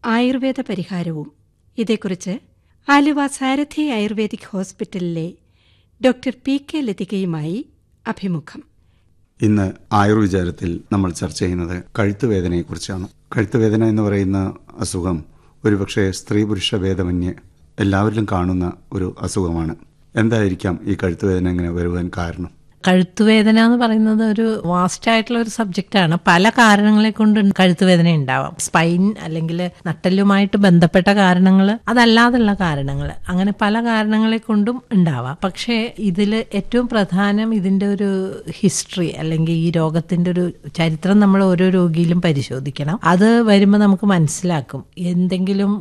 ആയുർവേദ പരിഹാരവും ഇതേക്കുറിച്ച് ആലുവ സാരഥി ആയുർവേദിക് ഹോസ്പിറ്റലിലെ ഡോക്ടർ പി കെ ലതികയുമായി അഭിമുഖം ഇന്ന് ആയുർവിചാരത്തിൽ നമ്മൾ ചർച്ച ചെയ്യുന്നത് കഴുത്തുവേദനയെക്കുറിച്ചാണ് കഴുത്തുവേദന എന്ന് പറയുന്ന അസുഖം ഒരുപക്ഷെ സ്ത്രീ പുരുഷ ഭേദമന്യേ എല്ലാവരിലും കാണുന്ന ഒരു അസുഖമാണ് എന്തായിരിക്കാം ഈ കഴുത്തുവേദന ഇങ്ങനെ വരുവാൻ കാരണം കഴുത്തുവേദന എന്ന് പറയുന്നത് ഒരു വാസ്റ്റ് ആയിട്ടുള്ള ഒരു സബ്ജക്റ്റാണ് പല കാരണങ്ങളെ കൊണ്ട് കഴുത്തുവേദന ഉണ്ടാവാം സ്പൈൻ അല്ലെങ്കിൽ നട്ടലുമായിട്ട് ബന്ധപ്പെട്ട കാരണങ്ങൾ അതല്ലാതുള്ള കാരണങ്ങൾ അങ്ങനെ പല കാരണങ്ങളെ കൊണ്ടും ഉണ്ടാവാം പക്ഷേ ഇതിൽ ഏറ്റവും പ്രധാനം ഇതിന്റെ ഒരു ഹിസ്റ്ററി അല്ലെങ്കിൽ ഈ രോഗത്തിന്റെ ഒരു ചരിത്രം നമ്മൾ ഓരോ രോഗിയിലും പരിശോധിക്കണം അത് വരുമ്പോൾ നമുക്ക് മനസ്സിലാക്കും എന്തെങ്കിലും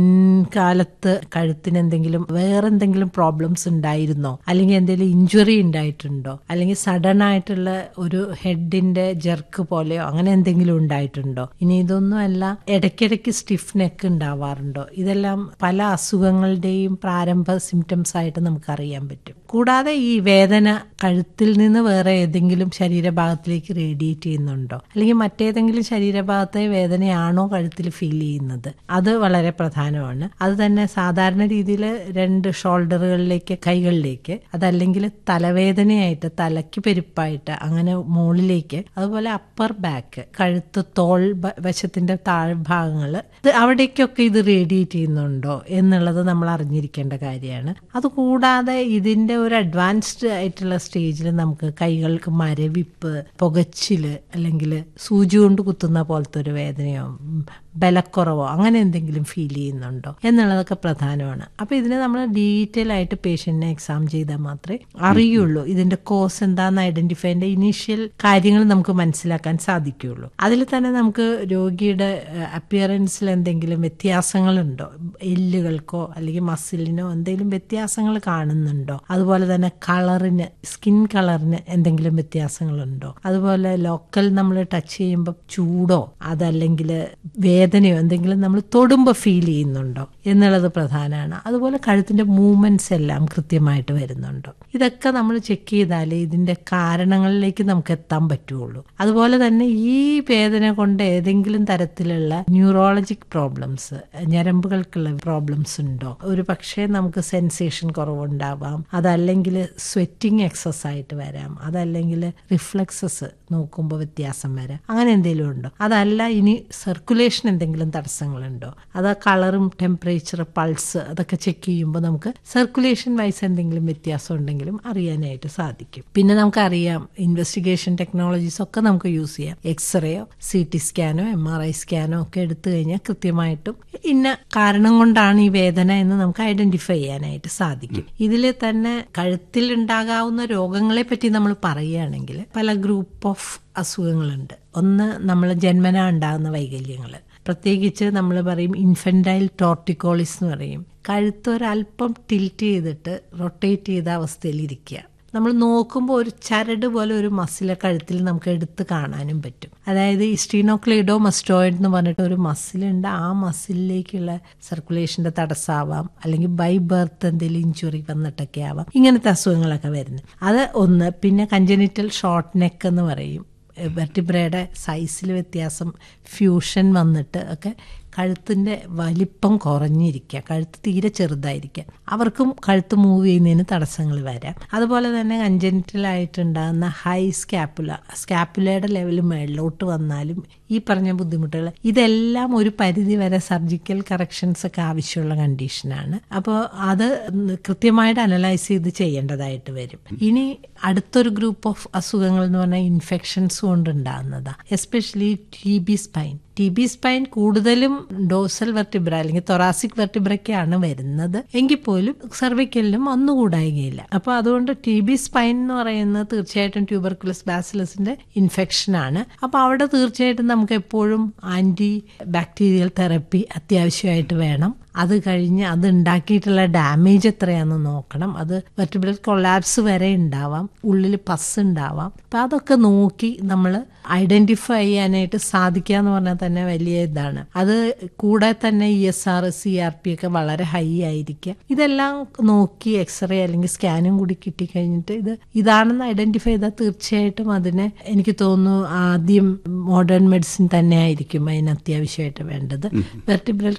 മുൻകാലത്ത് കഴുത്തിന് എന്തെങ്കിലും വേറെന്തെങ്കിലും പ്രോബ്ലംസ് ഉണ്ടായിരുന്നോ അല്ലെങ്കിൽ എന്തെങ്കിലും ഇഞ്ചുറി ഉണ്ടായിട്ടുണ്ടോ അല്ലെങ്കിൽ സഡൻ ആയിട്ടുള്ള ഒരു ഹെഡിന്റെ ജെർക്ക് പോലെയോ അങ്ങനെ എന്തെങ്കിലും ഉണ്ടായിട്ടുണ്ടോ ഇനി ഇതൊന്നും അല്ല ഇടയ്ക്കിടയ്ക്ക് സ്റ്റിഫ് നെക്ക് ഉണ്ടാവാറുണ്ടോ ഇതെല്ലാം പല അസുഖങ്ങളുടെയും പ്രാരംഭ സിംറ്റംസ് ആയിട്ട് നമുക്ക് അറിയാൻ പറ്റും കൂടാതെ ഈ വേദന കഴുത്തിൽ നിന്ന് വേറെ ഏതെങ്കിലും ശരീരഭാഗത്തിലേക്ക് റേഡിയേറ്റ് ചെയ്യുന്നുണ്ടോ അല്ലെങ്കിൽ മറ്റേതെങ്കിലും ശരീരഭാഗത്തെ വേദനയാണോ കഴുത്തിൽ ഫീൽ ചെയ്യുന്നത് അത് വളരെ പ്രധാനമാണ് അത് തന്നെ സാധാരണ രീതിയിൽ രണ്ട് ഷോൾഡറുകളിലേക്ക് കൈകളിലേക്ക് അതല്ലെങ്കിൽ തലവേദനയായിട്ട് തലയ്ക്ക് പെരുപ്പായിട്ട് അങ്ങനെ മുകളിലേക്ക് അതുപോലെ അപ്പർ ബാക്ക് കഴുത്ത് തോൾ ബ- വശത്തിന്റെ താഴ്ഭാഗങ്ങൾ ഇത് അവിടേക്കൊക്കെ ഇത് റേഡിയേറ്റ് ചെയ്യുന്നുണ്ടോ എന്നുള്ളത് നമ്മൾ അറിഞ്ഞിരിക്കേണ്ട കാര്യമാണ് അതുകൂടാതെ ഇതിന്റെ ഒരു അഡ്വാൻസ്ഡ് ആയിട്ടുള്ള സ്റ്റേജിൽ നമുക്ക് കൈകൾക്ക് മരവിപ്പ് പുകച്ചില് അല്ലെങ്കിൽ സൂചി കൊണ്ട് കുത്തുന്ന പോലത്തെ ഒരു വേദനയോ ഉം, ബലക്കുറവോ അങ്ങനെ എന്തെങ്കിലും ഫീൽ ചെയ്യുന്നുണ്ടോ എന്നുള്ളതൊക്കെ പ്രധാനമാണ് അപ്പൊ ഇതിന് നമ്മൾ ഡീറ്റെയിൽ ആയിട്ട് പേഷ്യന്റിനെ എക്സാം ചെയ്താൽ മാത്രമേ അറിയുള്ളൂ ഇതിന്റെ കോസ് എന്താന്ന് ഐഡന്റിഫൈ ചെയ്യേണ്ട ഇനീഷ്യൽ കാര്യങ്ങൾ നമുക്ക് മനസ്സിലാക്കാൻ സാധിക്കുകയുള്ളൂ അതിൽ തന്നെ നമുക്ക് രോഗിയുടെ അപ്പിയറൻസിൽ എന്തെങ്കിലും വ്യത്യാസങ്ങളുണ്ടോ എല്ലുകൾക്കോ അല്ലെങ്കിൽ മസിലിനോ എന്തെങ്കിലും വ്യത്യാസങ്ങൾ കാണുന്നുണ്ടോ അതുപോലെ തന്നെ കളറിന് സ്കിൻ കളറിന് എന്തെങ്കിലും വ്യത്യാസങ്ങളുണ്ടോ അതുപോലെ ലോക്കൽ നമ്മൾ ടച്ച് ചെയ്യുമ്പോൾ ചൂടോ അതല്ലെങ്കിൽ വേദനയോ എന്തെങ്കിലും നമ്മൾ തൊടുമ്പോൾ ഫീൽ ചെയ്യുന്നുണ്ടോ എന്നുള്ളത് പ്രധാനമാണ് അതുപോലെ കഴുത്തിന്റെ മൂവ്മെന്റ്സ് എല്ലാം കൃത്യമായിട്ട് വരുന്നുണ്ടോ ഇതൊക്കെ നമ്മൾ ചെക്ക് ചെയ്താലേ ഇതിന്റെ കാരണങ്ങളിലേക്ക് നമുക്ക് എത്താൻ പറ്റുള്ളൂ അതുപോലെ തന്നെ ഈ വേദന കൊണ്ട് ഏതെങ്കിലും തരത്തിലുള്ള ന്യൂറോളജിക് പ്രോബ്ലംസ് ഞരമ്പുകൾക്കുള്ള പ്രോബ്ലംസ് ഉണ്ടോ ഒരു പക്ഷേ നമുക്ക് സെൻസേഷൻ കുറവുണ്ടാവാം അതല്ലെങ്കിൽ സ്വെറ്റിംഗ് എക്സസ് ആയിട്ട് വരാം അതല്ലെങ്കിൽ റിഫ്ലക്സസ് നോക്കുമ്പോൾ വ്യത്യാസം വരാം അങ്ങനെ എന്തെങ്കിലും ഉണ്ടോ അതല്ല ഇനി സർക്കുലേഷൻ എന്തെങ്കിലും തടസ്സങ്ങളുണ്ടോ അത് കളറും ടെമ്പറേച്ചർ പൾസ് അതൊക്കെ ചെക്ക് ചെയ്യുമ്പോൾ നമുക്ക് സർക്കുലേഷൻ വൈസ് എന്തെങ്കിലും വ്യത്യാസം ഉണ്ടെങ്കിലും അറിയാനായിട്ട് സാധിക്കും പിന്നെ നമുക്കറിയാം ഇൻവെസ്റ്റിഗേഷൻ ടെക്നോളജീസ് ഒക്കെ നമുക്ക് യൂസ് ചെയ്യാം എക്സ്റേയോ സി ടി സ്കാനോ എം ആർ ഐ സ്കാനോ ഒക്കെ എടുത്തു കഴിഞ്ഞാൽ കൃത്യമായിട്ടും ഇന്ന കാരണം കൊണ്ടാണ് ഈ വേദന എന്ന് നമുക്ക് ഐഡന്റിഫൈ ചെയ്യാനായിട്ട് സാധിക്കും ഇതിൽ തന്നെ കഴുത്തിൽ ഉണ്ടാകാവുന്ന രോഗങ്ങളെ പറ്റി നമ്മൾ പറയുകയാണെങ്കിൽ പല ഗ്രൂപ്പ് ഓഫ് അസുഖങ്ങളുണ്ട് ഒന്ന് നമ്മൾ ജന്മന ഉണ്ടാകുന്ന വൈകല്യങ്ങൾ പ്രത്യേകിച്ച് നമ്മൾ പറയും ഇൻഫൻറ്റൈൽ ടോർട്ടിക്കോളിസ് എന്ന് പറയും കഴുത്ത് ഒരല്പം ടിൽറ്റ് ചെയ്തിട്ട് റൊട്ടേറ്റ് ചെയ്ത അവസ്ഥയിൽ ഇരിക്കുക നമ്മൾ നോക്കുമ്പോൾ ഒരു ചരട് പോലെ ഒരു മസിലെ കഴുത്തിൽ നമുക്ക് എടുത്ത് കാണാനും പറ്റും അതായത് ഇസ്റ്റീനോക്ലീഡോ മസ്റ്റോയിഡ് എന്ന് പറഞ്ഞിട്ട് ഒരു മസിലുണ്ട് ആ മസിലിലേക്കുള്ള സർക്കുലേഷന്റെ തടസ്സമാവാം അല്ലെങ്കിൽ ബൈ ബർത്ത് എന്തെങ്കിലും ഇഞ്ചുറി വന്നിട്ടൊക്കെ ആവാം ഇങ്ങനത്തെ അസുഖങ്ങളൊക്കെ വരുന്നത് അത് ഒന്ന് പിന്നെ കഞ്ചനിറ്റൽ ഷോർട്ട് നെക്ക് എന്ന് പറയും വെർട്ടിബ്രയുടെ സൈസിൽ വ്യത്യാസം ഫ്യൂഷൻ വന്നിട്ട് ഒക്കെ കഴുത്തിൻ്റെ വലിപ്പം കുറഞ്ഞിരിക്കുക കഴുത്ത് തീരെ ചെറുതായിരിക്കുക അവർക്കും കഴുത്ത് മൂവ് ചെയ്യുന്നതിന് തടസ്സങ്ങൾ വരാം അതുപോലെ തന്നെ കഞ്ചനിറ്റലായിട്ടുണ്ടാകുന്ന ഹൈ സ്കാപ്പുല സ്കാപ്പുലയുടെ ലെവൽ മേളിലോട്ട് വന്നാലും ഈ പറഞ്ഞ ബുദ്ധിമുട്ടുകൾ ഇതെല്ലാം ഒരു പരിധി വരെ സർജിക്കൽ കറക്ഷൻസ് ഒക്കെ ആവശ്യമുള്ള കണ്ടീഷനാണ് അപ്പോൾ അത് കൃത്യമായിട്ട് അനലൈസ് ചെയ്ത് ചെയ്യേണ്ടതായിട്ട് വരും ഇനി അടുത്തൊരു ഗ്രൂപ്പ് ഓഫ് അസുഖങ്ങൾ എന്ന് പറഞ്ഞാൽ ഇൻഫെക്ഷൻസ് കൊണ്ടുണ്ടാകുന്നതാണ് especially T B spine T B spine കൂടുതലും ഡോസൽ വെർട്ടിബ്ര അല്ലെങ്കിൽ തൊറാസിക് വെർട്ടിബ്രയ്ക്കാണ് വരുന്നത് എങ്കിൽ പോലും സർവിക്കലിലും ഒന്നുകൂടായികയില്ല അപ്പോൾ അതുകൊണ്ട് ടി ബി സ്പൈൻ എന്ന് പറയുന്നത് തീർച്ചയായിട്ടും ട്യൂബർക്കുലസ് ബാസിലസിന്റെ ഇൻഫെക്ഷൻ ആണ് അപ്പോൾ അവിടെ തീർച്ചയായിട്ടും നമുക്ക് എപ്പോഴും ആന്റി ബാക്ടീരിയൽ തെറപ്പി അത്യാവശ്യമായിട്ട് വേണം അത് കഴിഞ്ഞ് അത് ഉണ്ടാക്കിയിട്ടുള്ള ഡാമേജ് എത്രയാണെന്ന് നോക്കണം അത് വെർട്ടിബ്രൽ കൊളാപ്സ് വരെ ഉണ്ടാവാം ഉള്ളിൽ പസ് ഉണ്ടാവാം അപ്പം അതൊക്കെ നോക്കി നമ്മൾ ഐഡന്റിഫൈ ചെയ്യാനായിട്ട് സാധിക്കുക എന്ന് പറഞ്ഞാൽ തന്നെ വലിയ ഇതാണ് അത് കൂടെ തന്നെ E S R C R P ഒക്കെ വളരെ ഹൈ ആയിരിക്കുക ഇതെല്ലാം നോക്കി എക്സ്റേ അല്ലെങ്കിൽ സ്കാനും കൂടി കിട്ടിക്കഴിഞ്ഞിട്ട് ഇത് ഇതാണെന്ന് ഐഡന്റിഫൈ ചെയ്താൽ തീർച്ചയായിട്ടും അതിനെ എനിക്ക് തോന്നുന്നു ആദ്യം മോഡേൺ മെഡിസിൻ തന്നെ ആയിരിക്കും അതിന് അത്യാവശ്യമായിട്ട് വേണ്ടത് വെർട്ടിബ്രൽ